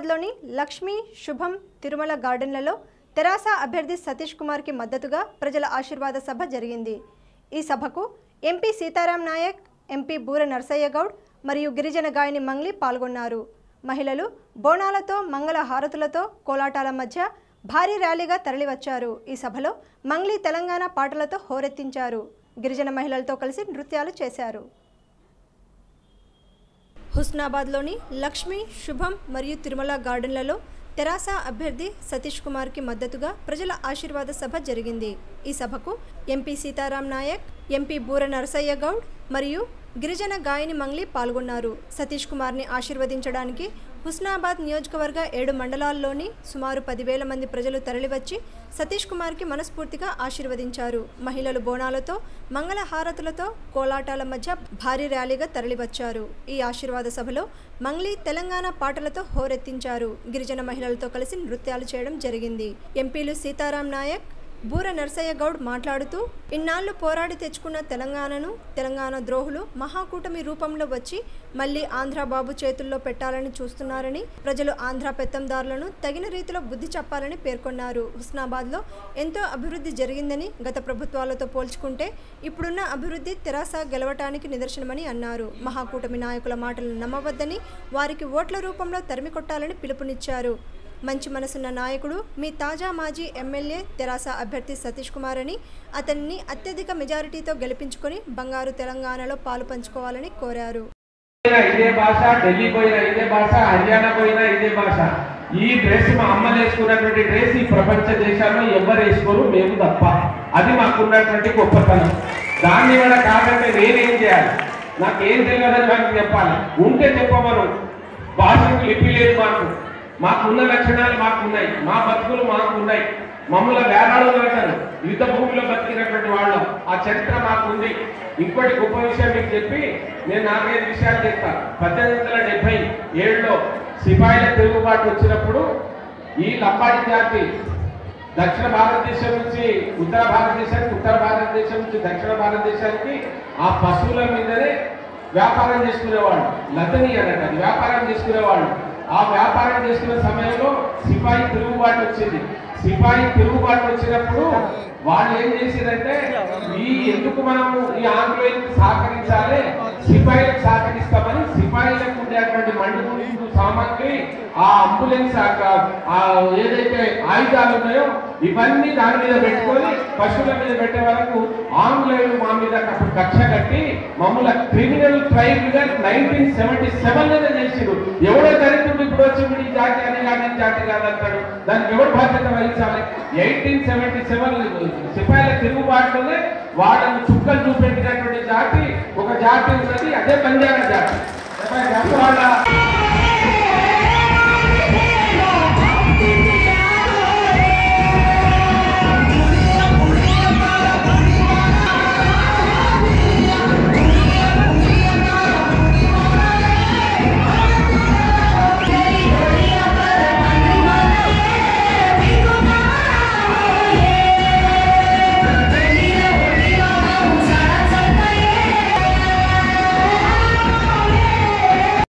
హుస్నాబాద్లోని లక్ష్మీ శుభం తిరుమల గార్డెన్లలో తెరాస అభ్యర్థి సతీష్ కుమార్కి మద్దతుగా ప్రజల ఆశీర్వాద సభ జరిగింది ఈ సభకు ఎంపీ సీతారాం నాయక్ ఎంపీ బూర నర్సయ్య గౌడ్ మరియు గిరిజన గాయని మంగ్లీ పాల్గొన్నారు మహిళలు బోనాలతో మంగళ హారతులతో కోలాటాల మధ్య భారీ ర్యాలీగా తరలివచ్చారు ఈ సభలో మంగ్లీ తెలంగాణ పాటలతో హోరెత్తించారు గిరిజన మహిళలతో కలిసి నృత్యాలు చేశారు హుస్నాబాద్లోని లక్ష్మి శుభం మరియు తిరుమల గార్డెన్లలో తెరాస అభ్యర్థి సతీష్ కుమార్కి మద్దతుగా ప్రజల ఆశీర్వాద సభ జరిగింది ఈ సభకు ఎంపీ సీతారాం నాయక్ ఎంపీ బూర నరసయ్య గౌడ్ మరియు గిరిజన గాయని మంగ్లీ పాల్గొన్నారు సతీష్ కుమార్ని ఆశీర్వదించడానికి హుస్నాబాద్ నియోజకవర్గ ఏడు మండలాల్లోని సుమారు పదివేల మంది ప్రజలు తరలివచ్చి సతీష్ కుమార్కి మనస్ఫూర్తిగా ఆశీర్వదించారు మహిళలు బోనాలతో మంగళ హారతులతో కోలాటాల మధ్య భారీ ర్యాలీగా తరలివచ్చారు ఈ ఆశీర్వాద సభలో మంగ్లీ తెలంగాణ పాటలతో హోరెత్తించారు గిరిజన మహిళలతో కలిసి నృత్యాలు చేయడం జరిగింది ఎంపీలు సీతారాం నాయక్ బూర నర్సయ్య గౌడ్ మాట్లాడుతూ ఇన్నాళ్లు పోరాడి తెచ్చుకున్న తెలంగాణను తెలంగాణ ద్రోహులు మహాకూటమి రూపంలో వచ్చి మళ్లీ ఆంధ్ర బాబు చేతుల్లో పెట్టాలని చూస్తున్నారని ప్రజలు ఆంధ్ర పెత్తందారులను తగిన రీతిలో బుద్ధి చెప్పాలని పేర్కొన్నారు హుస్నాబాద్లో ఎంతో అభివృద్ధి జరిగిందని గత ప్రభుత్వాలతో పోల్చుకుంటే ఇప్పుడున్న అభివృద్ధి తెరాస గెలవటానికి నిదర్శనమని అన్నారు మహాకూటమి నాయకుల మాటలను నమ్మవద్దని వారికి ఓట్ల రూపంలో తరిమి కొట్టాలని పిలుపునిచ్చారు మంచి మనసున్న నాయకుడు మీ తాజా మాజీ ఎమ్మెల్యే తెరాస అభ్యర్థి సతీష్ కుమార్ అని అతన్ని అత్యధిక మెజారిటీతో గెలిపించుకొని బంగారు తెలంగాణలో పాలు పంచుకోవాలని కోరారు పోయినా ఇదే భాష ఢిల్లీ పోయినా ఇదే భాష హర్యానా పోయినా ఇదే భాష ఈ డ్రెస్ మా అమ్మ వేసుకున్నటువంటి డ్రెస్ ఈ ప్రపంచ దేశాల్లో ఎవరు వేసుకోరు మేము తప్ప అది మాకున్నటువంటి గొప్పతనం దాన్ని కూడా కాదంటే నేనేం చేయాలి నాకేం తెలియదని నాకు చెప్పాలి ఉంటే చెప్పమను భాషకు లిపి లేదు మాకు మాకున్న లక్షణాలు మాకున్నాయి మా బతుకులు మాకున్నాయి మమ్మల్ని వేలాడు అంటారు యుద్ధ భూమిలో బతికినటువంటి వాళ్ళం ఆ చరిత్ర మాకుంది ఇంకోటి గొప్ప విషయం మీకు చెప్పి నేను నాలుగైదు విషయాలు చెప్తాను పద్దెనిమిది వందల డెబ్బై ఏడులో సిపాయిల తిరుగుబాటు వచ్చినప్పుడు ఈ లంబాడి జాతి దక్షిణ భారతదేశం నుంచి ఉత్తర భారతదేశానికి ఉత్తర భారతదేశం నుంచి దక్షిణ భారతదేశానికి ఆ పశువుల మీదనే వ్యాపారం చేసుకునేవాళ్ళు లతని అన్నట్టు అది వ్యాపారం చేసుకునేవాళ్ళు ఆ వ్యాపారం చేసుకునే సమయంలో సిపాయి తిరుగుబాటు వచ్చింది సిపాయి తిరుగుబాటు వచ్చినప్పుడు వాళ్ళు ఏం చేసిందంటే ఈ ఎందుకు మనము ఈ ఆంగ్లేయులకు సహకరించాలి సిపాయిలకు సహకరిస్తామని సిపాయిలకు ఉండేటువంటి మండుగుండు సామాగ్రి ఆ అంబులెన్స్ ఆ ఏదైతే ఆయుధాలు ఉన్నాయో ఇవన్నీ దాని మీద పెట్టుకొని పశువుల మీద పెట్టే వరకు ఆంగ్లేయులు మా మీద అప్పుడు కక్ష కట్టి మమ్మల్ని క్రిమినల్ ట్రైబ్ గా నైన్టీన్ సెవెంటీ సెవెన్ లోనే చేసిరు ఎవడో దరిద్రుడు ఇప్పుడు వచ్చి వీడు ఈ జాతి అని కాదు ఈ జాతి కాదంటాడు దానికి ఎవరు బాధ్యత వహించాలి ఎయిటీన్ సెవెంటీ సెవెన్ సిపాయిల తిరుగుబాటులోనే వాళ్ళని చుక్కలు చూపెట్టినటువంటి జాతి ఒక జాతి ఉన్నది అదే బంజారా జాతి వాళ్ళ